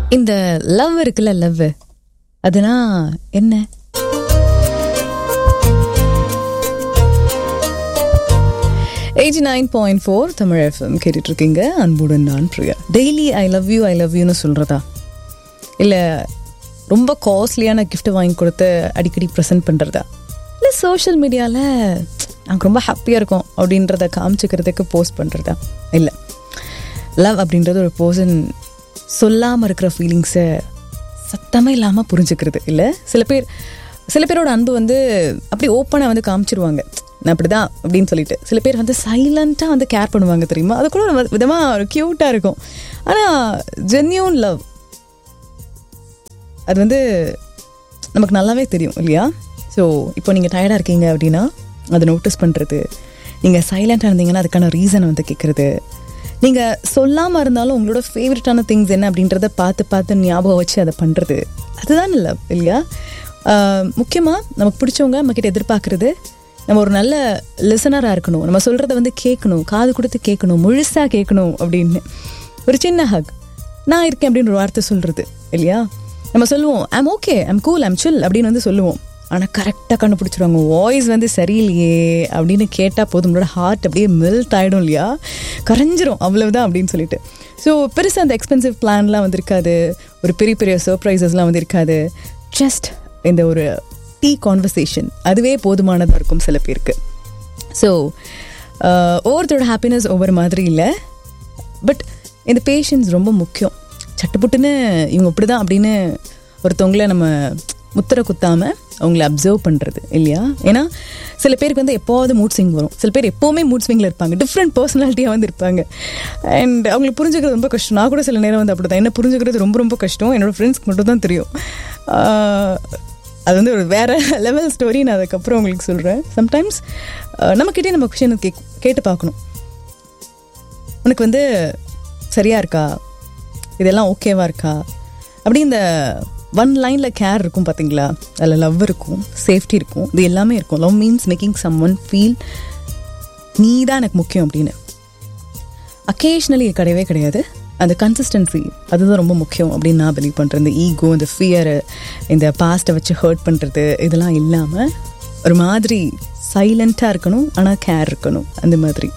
இந்த லவ் இருக்குல்ல லவ் அதுனா என்ன eighty nine point four Tamil FM கேட்டுட்டு இருக்கீங்க அன்புடன் நான் Priya daily I love you I love யூன்னு சொல்கிறதா இல்லை ரொம்ப காஸ்ட்லியான கிஃப்ட் வாங்கி கொடுத்து அடிக்கடி ப்ரெசென்ட் பண்ணுறதா இல்லை சோஷியல் மீடியாவில் நாங்கள் ரொம்ப ஹாப்பியாக இருக்கோம் அப்படின்றத காமிச்சிக்கிறதுக்கு போஸ்ட் பண்ணுறதா இல்லை லவ் அப்படின்றது ஒரு பர்சன் சொல்லாமல் இருக்கிற ஃபீலிங்ஸை சத்தமே இல்லாமல் புரிஞ்சுக்கிறது இல்லை சில பேர் சில பேரோட அன்பு வந்து அப்படி ஓப்பனாக வந்து காமிச்சிருவாங்க நான் அப்படி தான் அப்படின்னு சொல்லிட்டு சில பேர் வந்து சைலண்ட்டாக வந்து கேர் பண்ணுவாங்க தெரியுமா அது கூட ஒரு விதமாக ஒரு க்யூட்டாக இருக்கும் ஆனால் ஜென்யூன் லவ் அது வந்து நமக்கு நல்லாவே தெரியும் இல்லையா ஸோ இப்போ நீங்கள் டயர்டாக இருக்கீங்க அப்படின்னா அதை நோட்டீஸ் பண்ணுறது நீங்கள் சைலண்ட்டாக இருந்தீங்கன்னா அதுக்கான ரீசன் வந்து கேட்குறது நீங்கள் சொல்லாமல் இருந்தாலும் உங்களோட ஃபேவரட்டான திங்ஸ் என்ன அப்படின்றத பார்த்து பார்த்து ஞாபகம் வச்சு அதை பண்ணுறது அதுதான் இல்லை இல்லையா முக்கியமாக நமக்கு பிடிச்சவங்க நம்மக்கிட்ட எதிர்பார்க்குறது நம்ம ஒரு நல்ல லிசனராக இருக்கணும் நம்ம சொல்கிறத வந்து கேட்கணும் காது கொடுத்து கேட்கணும் முழுசாக கேட்கணும் அப்படின்னு ஒரு சின்ன ஹக் நான் இருக்கேன் அப்படின்னு ஒரு வார்த்தை சொல்கிறது இல்லையா நம்ம சொல்லுவோம் I'm okay I'm cool I'm chill அப்படின்னு வந்து சொல்லுவோம் ஆனால் கரெக்டாக கண்டுபிடிச்சிருவாங்க வாய்ஸ் வந்து சரியில்லையே அப்படின்னு கேட்டால் போதும் நம்மளோட ஹார்ட் அப்படியே மெல்ட் ஆகிடும் இல்லையா கரைஞ்சிரும் அவ்வளவுதான் அப்படின்னு சொல்லிட்டு ஸோ பெருசாக அந்த எக்ஸ்பென்சிவ் பிளான்லாம் வந்து இருக்காது ஒரு பெரிய பெரிய சர்ப்ரைசஸ்லாம் வந்து இருக்காது ஜஸ்ட் இந்த ஒரு டீ கான்வர்சேஷன் அதுவே போதுமானதாக இருக்கும் சில பேருக்கு ஸோ ஒவ்வொருத்தரோட ஹாப்பினஸ் ஒவ்வொரு மாதிரி இல்லை பட் இந்த பேஷன்ஸ் ரொம்ப முக்கியம் சட்டுப்புட்டுன்னு இவங்க இப்படி தான் அப்படின்னு ஒருத்தவங்கள நம்ம முத்திரை குத்தாமல் அவங்கள அப்சர்வ் பண்ணுறது இல்லையா ஏன்னா சில பேருக்கு வந்து எப்போவாவது மூட் ஸ்விங் வரும் சில பேர் எப்போவுமே மூட் ஸ்விங்கில் இருப்பாங்க டிஃப்ரெண்ட் பர்சனாலிட்டியாக வந்து இருப்பாங்க அண்ட் அவங்களுக்கு புரிஞ்சுக்கிறது ரொம்ப கஷ்டம் நான் கூட சில நேரம் வந்து அப்படி தான் என்ன புரிஞ்சுக்கிறது ரொம்ப ரொம்ப கஷ்டம் என்னோடய ஃப்ரெண்ட்ஸ்க்கு மட்டும் தான் தெரியும் அது வந்து ஒரு வேறு லெவல் ஸ்டோரி நான் அதுக்கப்புறம் உங்களுக்கு சொல்கிறேன் சம்டைம்ஸ் நம்மக்கிட்டே நம்ம கொஷின் கேக் கேட்டு பார்க்கணும் உனக்கு வந்து சரியாக இருக்கா இதெல்லாம் ஓகேவா இருக்கா அப்படி இந்த ஒன் லைனில் கேர் இருக்கும் பார்த்தீங்களா அதில் லவ் இருக்கும் சேஃப்டி இருக்கும் இது எல்லாமே இருக்கும் love means making someone feel நீ தான் எனக்கு முக்கியம் அப்படின்னு அக்கேஷ்னலி கிடையவே கிடையாது அந்த கன்சிஸ்டன்சி அதுதான் ரொம்ப முக்கியம் அப்படின்னு நான் பிலீவ் பண்ணுறேன் இந்த ஈகோ இந்த ஃபியரு இந்த பாஸ்ட்டை வச்சு ஹர்ட் பண்ணுறது இதெல்லாம் இல்லாமல் ஒரு மாதிரி சைலண்ட்டாக இருக்கணும் ஆனால் கேர் இருக்கணும் அந்த மாதிரி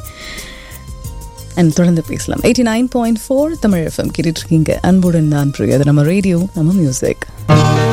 அண்ட் தொடர்ந்து பேசலாம் eighty nine point four Tamil FM கேட்டுட்ருக்கீங்க அன்புடன் நான் பிரியா அது நம்ம ரேடியோ நம்ம மியூசிக்